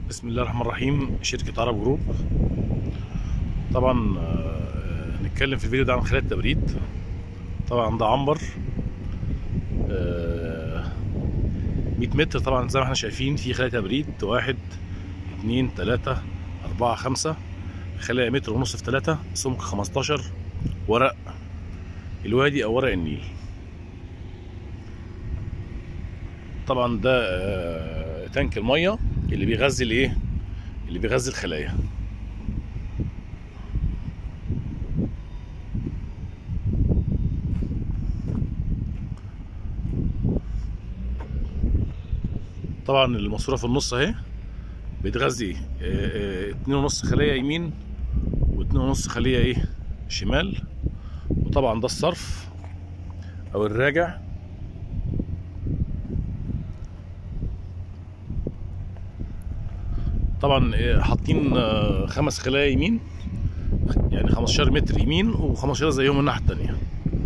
بسم الله الرحمن الرحيم شركة عرب جروب طبعا آه، هنتكلم في الفيديو ده عن خلايا التبريد طبعا ده عنبر آه، 100 متر طبعا زي ما احنا شايفين في خلايا تبريد واحد اتنين تلاتة أربعة خمسة خلايا متر ونص في تلاتة سمك 15 ورق الوادي أو ورق النيل طبعا ده آه، تانك الميه اللي بيغذي الايه اللي بيغذي الخلايا طبعا الماسوره في النص اهي بتغذي آه، آه، اتنين ونص خليه يمين واتنين ونص خليه ايه شمال وطبعا ده الصرف او الراجع طبعا آه، حاطين آه، خمس خلايا يمين يعني 15 متر يمين و15 زيهم الناحيه التانيه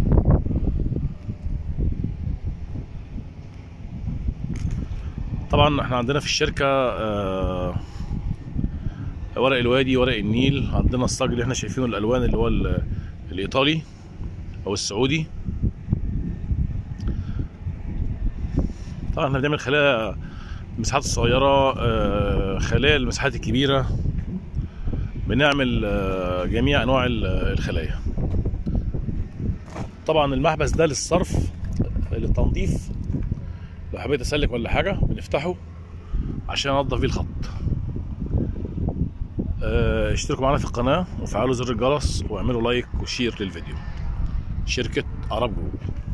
طبعا احنا عندنا في الشركه آه، ورق الوادي ورق النيل عندنا الصاج اللي احنا شايفينه الالوان اللي هو ال- الايطالي او السعودي طبعا احنا بنعمل خلايا المساحات الصغيرة آه، خلايا المساحات الكبيرة بنعمل آه، جميع أنواع ال- الخلايا طبعا المحبس ده للصرف للتنظيف لو حبيت أسلك ولا حاجة بنفتحه عشان أنضف بيه الخط آه، اشتركوا معنا في القناة وفعلوا زر الجرس واعملوا لايك وشير للفيديو شركة عرب جروب